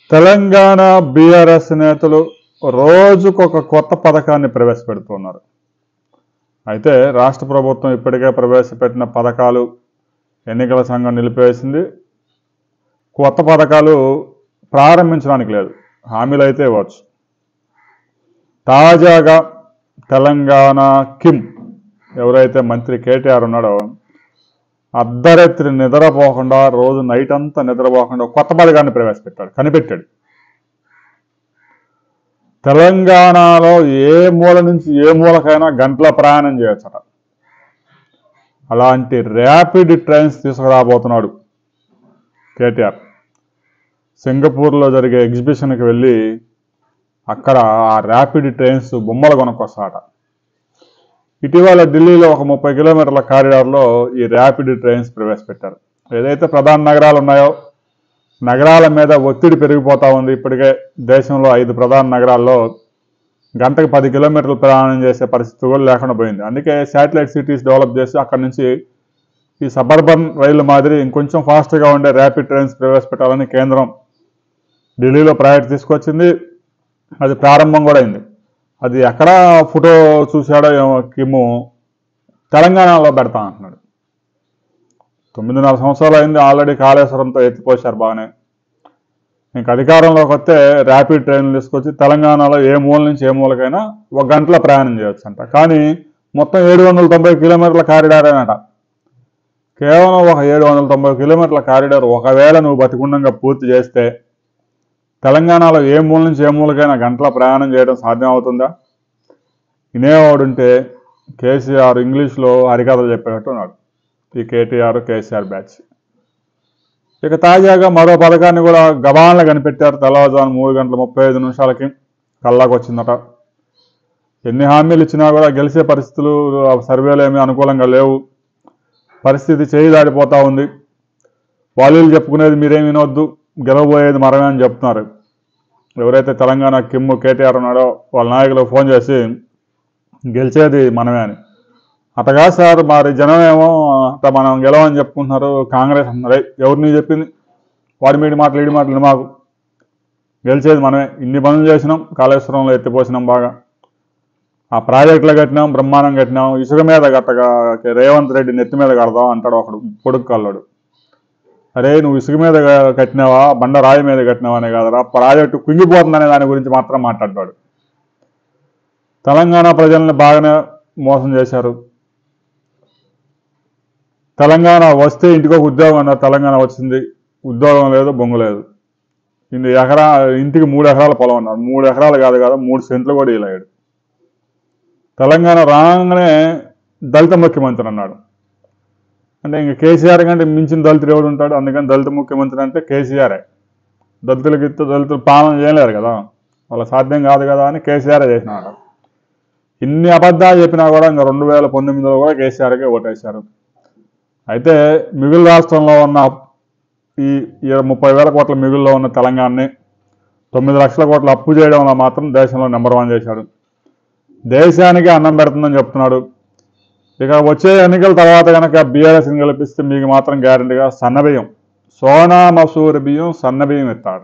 Telangana BRS నేతలు రోజుకొక కొత్త పథకాన్ని ప్రవేశపెడుతున్నారు అయితే రాష్ట్ర ప్రభుత్వం ఇప్పటికే ప్రవేశపెట్టిన పథకాలు ఎన్నికల సంఘం నిలిపివేసింది కొత్త పథకాలు ప్రారంభించడానికి లేదు హామీలు అయితే ఇవ్వచ్చు తాజాగా తెలంగాణ కిమ్ ఎవరైతే మంత్రి కేటీఆర్ ఉన్నాడో అర్ధరాత్రి నిద్రపోకుండా రోజు నైట్ అంతా నిద్రపోకుండా ఒక కొత్త పథకాన్ని ప్రవేశపెట్టాడు కనిపెట్టాడు తెలంగాణలో ఏ మూల నుంచి ఏ మూలకైనా గంటల ప్రయాణం చేయొచ్చట అలాంటి ర్యాపిడ్ ట్రైన్స్ తీసుకురాబోతున్నాడు కేటీఆర్ సింగపూర్లో జరిగే ఎగ్జిబిషన్కి వెళ్ళి అక్కడ ఆ ర్యాపిడ్ ట్రైన్స్ బొమ్మలు కొనుక్కొస్తాడట ఇటీవల ఢిల్లీలో ఒక ముప్పై కిలోమీటర్ల కారిడార్లో ఈ ర్యాపిడ్ ట్రైన్స్ ప్రవేశపెట్టారు ఏదైతే ప్రధాన నగరాలు ఉన్నాయో నగరాల మీద ఒత్తిడి పెరిగిపోతా ఉంది ఇప్పటికే దేశంలో ఐదు ప్రధాన నగరాల్లో గంటకు పది కిలోమీటర్లు ప్రయాణం చేసే పరిస్థితి కూడా లేకుండా పోయింది అందుకే శాటిలైట్ సిటీస్ డెవలప్ చేసి అక్కడి నుంచి ఈ సబర్బన్ రైలు మాదిరి ఇంకొంచెం ఫాస్ట్గా ఉండే ర్యాపిడ్ ట్రైన్స్ ప్రవేశపెట్టాలని కేంద్రం ఢిల్లీలో ప్రాజెక్ట్ తీసుకొచ్చింది అది ప్రారంభం కూడా అయింది అది ఎక్కడ ఫోటో చూశాడో ఏమో కిమ్ము తెలంగాణలో పెడతా అంటున్నాడు తొమ్మిదిన్నర సంవత్సరాలు అయింది ఆల్రెడీ కాళేశ్వరంతో ఎత్తిపోశారు బాగానే ఇంక అధికారంలోకి వస్తే ర్యాపిడ్ ట్రైన్లు తీసుకొచ్చి తెలంగాణలో ఏ మూల నుంచి ఏ మూలకైనా ఒక గంటలో ప్రయాణం చేయొచ్చు అంట కానీ మొత్తం ఏడు వందల తొంభై కిలోమీటర్ల కారిడార్ అనట కేవలం ఒక ఏడు వందల తొంభై కిలోమీటర్ల కారిడార్ ఒకవేళ నువ్వు బతికుండంగా పూర్తి చేస్తే తెలంగాణలో ఏ మూల నుంచి ఏ మూలకైనా గంటల ప్రయాణం చేయడం సాధ్యం అవుతుందా వినేవాడుంటే కేసీఆర్ ఇంగ్లీష్లో హరికథలు చెప్పేటట్టు ఉన్నాడు ఈ కేటీఆర్ కేసీఆర్ బ్యాచ్ ఇక తాజాగా మరో పథకాన్ని కూడా గబాన్లో కనిపెట్టారు తెల్లవారుజాము మూడు గంటల ముప్పై ఐదు నిమిషాలకి కల్లాకు వచ్చిందట ఎన్ని హామీలు ఇచ్చినా కూడా గెలిచే పరిస్థితులు ఆ సర్వేలు ఏమీ అనుకూలంగా లేవు పరిస్థితి చేయి దాడిపోతా ఉంది వాళ్ళు చెప్పుకునేది మీరేం వినొద్దు గెలవబోయేది మరమే అని చెప్తున్నారు ఎవరైతే తెలంగాణ కిమ్ము కేటీఆర్ ఉన్నాడో వాళ్ళ నాయకులకు ఫోన్ చేసి గెలిచేది మనమే అని అటగా సార్ మరి జనం ఏమో అట్లా మనం గెలవని చెప్పుకుంటున్నారు కాంగ్రెస్ అన్నారు ఎవరిని చెప్పింది వాడి మీడి మాటలు ఈడి మాటలు మాకు గెలిచేది మనమే ఇన్ని పనులు చేసినాం కాళేశ్వరంలో ఎత్తిపోసినాం బాగా ఆ ప్రాజెక్టులు కట్టినాం బ్రహ్మాండం కట్టినాం ఇసుక మీద కట్టగా రేవంత్ రెడ్డి నెత్తి మీద కడదాం అంటాడు ఒకడు పొడుగు కల్లాడు అరే నువ్వు ఇసుక మీద క- కట్టినావా బండ రాయి మీద కట్టినావా అనే కాదరా ప్రాజెక్టు కుంగిపోతుందనే దాని గురించి మాత్రం మాట్లాడతాడు తెలంగాణ ప్రజల్ని బాగానే మోసం చేశారు తెలంగాణ వస్తే ఇంటికి ఒక ఉద్యోగం అన్నారు తెలంగాణ వచ్చింది ఉద్యోగం లేదు బొంగు లేదు ఇన్ని ఎకరా ఇంటికి మూడు ఎకరాల పొలం అన్నారు మూడు ఎకరాలు కాదు కదా మూడు సెంట్లు కూడా ఇలాడు తెలంగాణ రాగానే దళిత ముఖ్యమంత్రి అన్నాడు అంటే ఇంక కేసీఆర్ కంటే మించిన దళితుడు ఎవడు ఉంటాడు అందుకని దళిత ముఖ్యమంత్రి అంటే కేసీఆరే దళితులకి ఇస్తే దళితులు పాలన చేయలేరు కదా వాళ్ళ సాధ్యం కాదు కదా అని కేసీఆర్ చేసినాడు ఇన్ని అబద్ధాలు చెప్పినా కూడా ఇంకా రెండు వేల పంతొమ్మిదిలో కూడా కేసీఆర్కే ఓటేశారు అయితే మిగులు రాష్ట్రంలో ఉన్న ఈ ఇరవై ముప్పై వేల కోట్ల మిగుల్లో ఉన్న తెలంగాణని తొమ్మిది లక్షల కోట్ల అప్పు చేయడంలో మాత్రం దేశంలో నెంబర్ వన్ చేశాడు దేశానికి అన్నం పెడుతుందని చెప్తున్నాడు ఇక వచ్చే ఎన్నికల తర్వాత కనుక బీఆర్ఎస్ని గెలిపిస్తే మీకు మాత్రం గ్యారంటీగా సన్నబియ్యం సోనా మసూరి బియ్యం సన్నబియ్యం ఇస్తాడు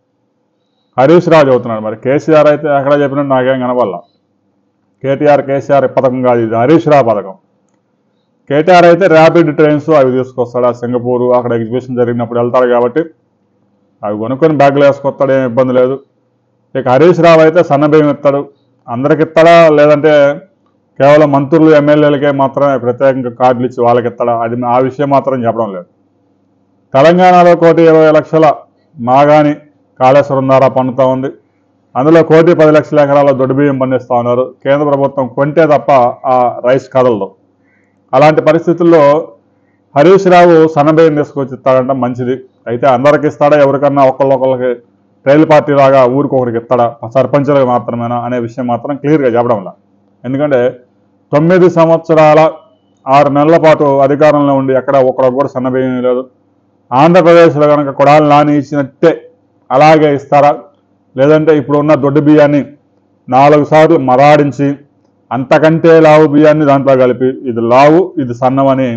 హరీష్ రావు చెబుతున్నాడు మరి కేసీఆర్ అయితే ఎక్కడ చెప్పినట్టు నాకేం కనవల్ల కేటీఆర్ కేసీఆర్ పథకం కాదు ఇది హరీష్ రావు పథకం కేటీఆర్ అయితే ర్యాపిడ్ ట్రైన్స్ అవి తీసుకొస్తాడు ఆ సింగపూర్ అక్కడ ఎగ్జిబిషన్ జరిగినప్పుడు వెళ్తాడు కాబట్టి అవి కొనుక్కొని బ్యాగ్లో వేసుకొస్తాడు ఏం ఇబ్బంది లేదు ఇక హరీష్ రావు అయితే సన్నబియ్యం ఇస్తాడు అందరికి ఇస్తాడా లేదంటే కేవలం మంత్రులు ఎమ్మెల్యేలకే మాత్రమే ప్రత్యేకంగా కార్డులు ఇచ్చి వాళ్ళకి ఇస్తాడా అది ఆ విషయం మాత్రం చెప్పడం లేదు తెలంగాణలో కోటి ఇరవై లక్షల మాగాని కాళేశ్వరం ద్వారా పన్నుతా ఉంది అందులో కోటి పది లక్షల ఎకరాల దొడ్డు బియ్యం పండిస్తూ ఉన్నారు కేంద్ర ప్రభుత్వం కొంటే తప్ప ఆ రైస్ కదలదు అలాంటి పరిస్థితుల్లో హరీష్ రావు సన్నబియ్యం తీసుకొచ్చి ఇస్తాడంట మంచిది అయితే అందరికి ఇస్తాడా ఎవరికన్నా ఒకళ్ళొకళ్ళకి రైలు పార్టీ లాగా ఊరికొకరికి ఇస్తాడా సర్పంచులకు మాత్రమేనా అనే విషయం మాత్రం క్లియర్గా చెప్పడం లేదు ఎందుకంటే తొమ్మిది సంవత్సరాల ఆరు నెలల పాటు అధికారంలో ఉండి ఎక్కడ ఒక్కడికి కూడా సన్నబియ్యం లేదు ఆంధ్రప్రదేశ్లో కనుక కొడాలి నాని ఇచ్చినట్టే అలాగే ఇస్తారా లేదంటే ఇప్పుడు ఉన్న దొడ్డు బియ్యాన్ని నాలుగు సార్లు మరాడించి అంతకంటే లావు బియ్యాన్ని దాంట్లో కలిపి ఇది లావు ఇది సన్నం అని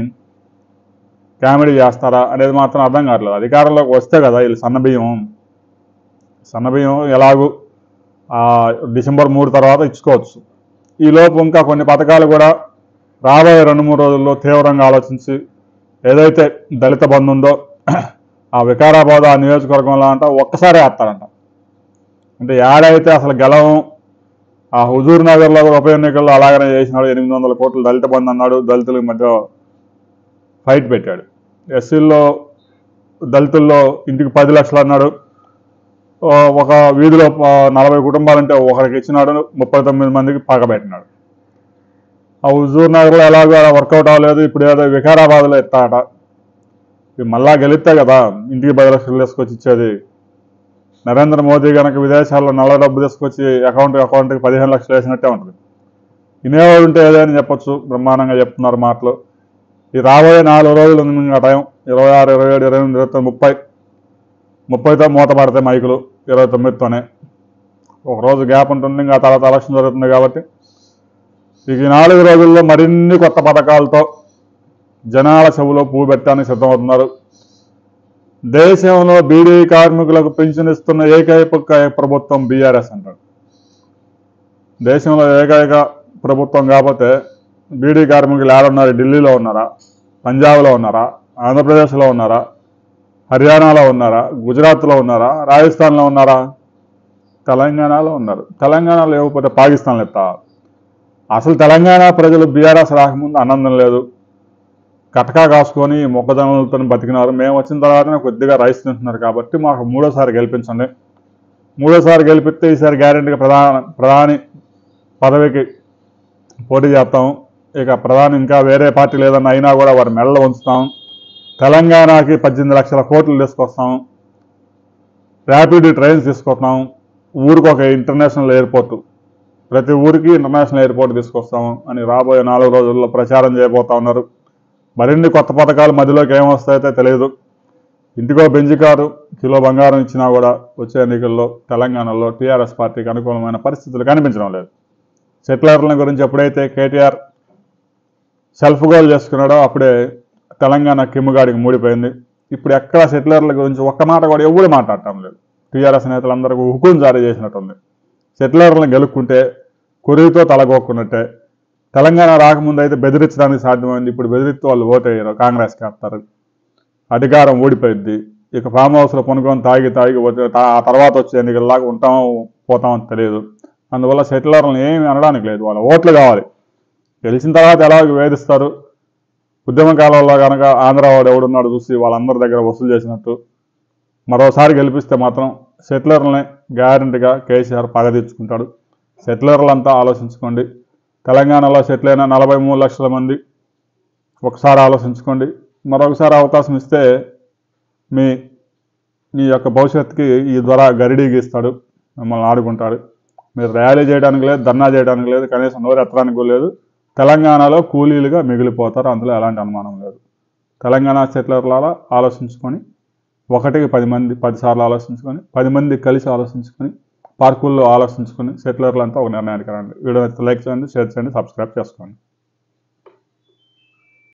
కామెడీ చేస్తారా అనేది మాత్రం అర్థం కావట్లేదు అధికారంలోకి వస్తే కదా వీళ్ళు సన్న బియ్యం సన్నబియ్యం ఎలాగూ ఆ, డిసెంబర్ మూడు తర్వాత ఇచ్చుకోవచ్చు ఈ లోపు ఇంకా కొన్ని పథకాలు కూడా రాబోయే రెండు మూడు రోజుల్లో తీవ్రంగా ఆలోచించి ఏదైతే దళిత బంధు ఉందో ఆ వికారాబాద్ ఆ నియోజకవర్గంలో అంట ఒక్కసారి వేస్తారంట అంటే ఏడైతే అసలు గెలవం ఆ హుజూర్ నగర్లో కూడా ఉప ఎన్నికల్లో అలాగనే చేసినాడు ఎనిమిది వందల కోట్లు దళిత బంధు అన్నాడు దళితుల మధ్య ఫైట్ పెట్టాడు ఎస్సీల్లో దళితుల్లో ఇంటికి పది లక్షలు అన్నాడు ఓ ఒక వీధిలో ఆ, నలభై కుటుంబాలంటే ఒకరికి ఇచ్చినాడు ముప్పై తొమ్మిది మందికి పగబెట్టినాడు ఆ హుజూర్ నగర్లో ఎలాగో వర్కౌట్ అవ్వలేదు ఇప్పుడు ఏదో వికారాబాద్లో ఎత్తాట ఇవి మళ్ళా గెలిస్తే కదా ఇంటికి పది లక్షలు తీసుకొచ్చి ఇచ్చేది నరేంద్ర మోదీ కనుక విదేశాల్లో నల్ల డబ్బు తీసుకొచ్చి అకౌంట్ అకౌంట్కి పదిహేను లక్షలు వేసినట్టే ఉంటుంది వినేవాడు ఉంటే ఏదైనా చెప్పొచ్చు బ్రహ్మాండంగా చెప్తున్నారు మాటలు ఈ రాబోయే నాలుగు రోజులు ఉంది ఇంకా టైం ఇరవై ఆరు ఇరవై ఏడు ఇరవై ఎనిమిది ఇరవై తొమ్మిది ముప్పై ముప్పైతో మూత పడతాయి మైకులు ఇరవై తొమ్మిదితోనే ఒక రోజు గ్యాప్ ఉంటుంది ఇంకా తర్వాత ఎలక్షన్ జరుగుతుంది కాబట్టి ఇక ఈ నాలుగు రోజుల్లో మరిన్ని కొత్త పథకాలతో జనాల చెవులో పువ్వు పెట్టడానికి సిద్ధమవుతున్నారు దేశంలో బీడీ కార్మికులకు పెన్షన్ ఇస్తున్న ఏకైక ప్రభుత్వం బీఆర్ఎస్ అంటారు దేశంలో ఏకైక ప్రభుత్వం కాకపోతే బీడీ కార్మికులు ఏడున్నారు ఢిల్లీలో ఉన్నారా పంజాబ్లో ఉన్నారా ఆంధ్రప్రదేశ్లో ఉన్నారా హర్యానాలో ఉన్నారా గుజరాత్లో ఉన్నారా రాజస్థాన్లో ఉన్నారా తెలంగాణలో ఉన్నారు తెలంగాణలో లేకపోతే పాకిస్తాన్లో ఎత్తా అసలు తెలంగాణ ప్రజలు బీఆర్ఎస్ రాకముందు ఆనందం లేదు కటకా కాసుకొని మొక్కజొన్నలతో బతికినారు మేము వచ్చిన తర్వాతనే కొద్దిగా రైస్ తింటున్నారు కాబట్టి మాకు మూడోసారి గెలిపించండి మూడోసారి గెలిపిస్తే ఈసారి గ్యారెంటీగా ప్రధాన ప్రధాని పదవికి పోటీ చేస్తాం ఇక ప్రధాని ఇంకా వేరే పార్టీ లేదన్న అయినా కూడా వారి మెడలో ఉంచుతాం తెలంగాణకి పద్దెనిమిది లక్షల కోట్లు తీసుకొస్తాం ర్యాపిడ్ ట్రైన్స్ తీసుకొస్తాం ఊరికి ఒక ఇంటర్నేషనల్ ఎయిర్పోర్ట్ ప్రతి ఊరికి ఇంటర్నేషనల్ ఎయిర్పోర్ట్ తీసుకొస్తాం అని రాబోయే నాలుగు రోజుల్లో ప్రచారం చేయబోతా ఉన్నారు మరిన్ని కొత్త పథకాలు మధ్యలోకి ఏమొస్తాయో తెలియదు ఇంటికో బెంజి కారు కిలో బంగారం ఇచ్చినా కూడా వచ్చే ఎన్నికల్లో తెలంగాణలో టీఆర్ఎస్ పార్టీకి అనుకూలమైన పరిస్థితులు కనిపించడం లేదు సెటిలర్ల గురించి ఎప్పుడైతే కేటీఆర్ సెల్ఫ్ గోల్ చేసుకున్నాడో అప్పుడే తెలంగాణ కిమ్ముగాడికి మూడిపోయింది ఇప్పుడు ఎక్కడ సెటిలర్ల గురించి ఒక్క మాట కూడా ఎవరు మాట్లాడటం లేదు టీఆర్ఎస్ నేతలందరికీ హుకుం జారీ చేసినట్టుంది సెటిలర్లను గెలుక్కుంటే కురితో తలగొక్కున్నట్టే తెలంగాణ రాకముందు అయితే బెదిరించడానికి సాధ్యమైంది ఇప్పుడు బెదిరిస్తూ వాళ్ళు ఓటు వేయరు కాంగ్రెస్కి వేస్తారు అధికారం ఓడిపోయింది ఇక ఫామ్ హౌస్లో కొనుక్కొని తాగి తాగి వచ్చే- తా- ఆ తర్వాత వచ్చే ఎన్నికల్లాగా ఉంటామో పోతామో తెలియదు అందువల్ల సెటిలర్లను ఏమి అనడానికి లేదు వాళ్ళ ఓట్లు కావాలి గెలిచిన తర్వాత ఎలాగ వేధిస్తారు ఉద్యమ కాలంలో కనుక ఆంధ్ర వాడు ఎవడున్నాడు చూసి వాళ్ళందరి దగ్గర వసూలు చేసినట్టు మరోసారి గెలిపిస్తే మాత్రం సెటిలర్లని గ్యారంటీగా కేసీఆర్ పగ తీర్చుకుంటాడు సెటిలర్లంతా ఆలోచించుకోండి తెలంగాణలో సెటిల్ అయిన నలభై మూడు లక్షల మంది ఒకసారి ఆలోచించుకోండి మరొకసారి అవకాశం ఇస్తే మీ మీ యొక్క భవిష్యత్తుకి ఈ ద్వారా గరిడీ గీస్తాడు మిమ్మల్ని ఆడుకుంటాడు మీరు ర్యాలీ చేయడానికి లేదు ధర్నా చేయడానికి లేదు కనీసం నోరు ఎత్తడానికి కూడా లేదు తెలంగాణలో కూలీలుగా మిగిలిపోతారు అందులో ఎలాంటి అనుమానం లేదు తెలంగాణ సెటిలర్ల ఆలోచించుకొని ఒకటికి పది మంది పదిసార్లు ఆలోచించుకొని పది మంది కలిసి ఆలోచించుకొని పార్కుల్లో ఆలోచించుకొని సెటిలర్లంతా ఒక నిర్ణయానికి రండి వీడియో లైక్ చేయండి షేర్ చేయండి సబ్స్క్రైబ్ చేసుకోండి